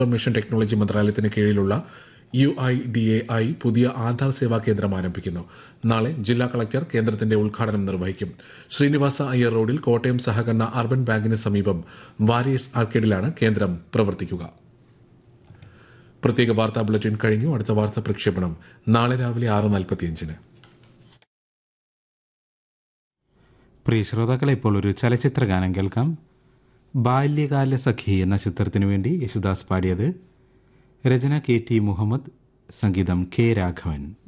information technology മന്ത്രാലയത്തിന് കീഴിലുള്ള U I D A I പുതിയ ആധാർ സേവാ കേന്ദ്രം ആരംഭിക്കുന്നു നാളെ ജില്ലാ കളക്ടർ കേന്ദ്രത്തിന്റെ ഉദ്ഘാടനം നിർവഹിക്കും ശ്രീനിവാസ അയ്യർ റോഡിൽ കോട്ടയം സഹകരണ അർബൻ ബാങ്കിന് സമീപം വാരിയേഴ്സ് ആർക്കേഡിലാണ് കേന്ദ്രം പ്രവർത്തിക്കുക പ്രത്യേക വാർത്താ ബുള്ളറ്റിൻ കഴിഞ്ഞു അടുത്ത വാർത്താ പ്രക്ഷേപണം നാളെ രാവിലെ ആറ് നാൽപ്പത്തിയഞ്ചിന് പ്രിയ ശ്രോതാക്കളെ ഇപ്പോൾ ഒരു ചലച്ചിത്ര ഗാനം കേൾക്കാം ബാല്യകാല സഖി എന്ന ചിത്രത്തിനു വേണ്ടി യേശുദാസ് പാടിയത് രചന കെ ടി മുഹമ്മദ് സംഗീതം കെ രാഘവൻ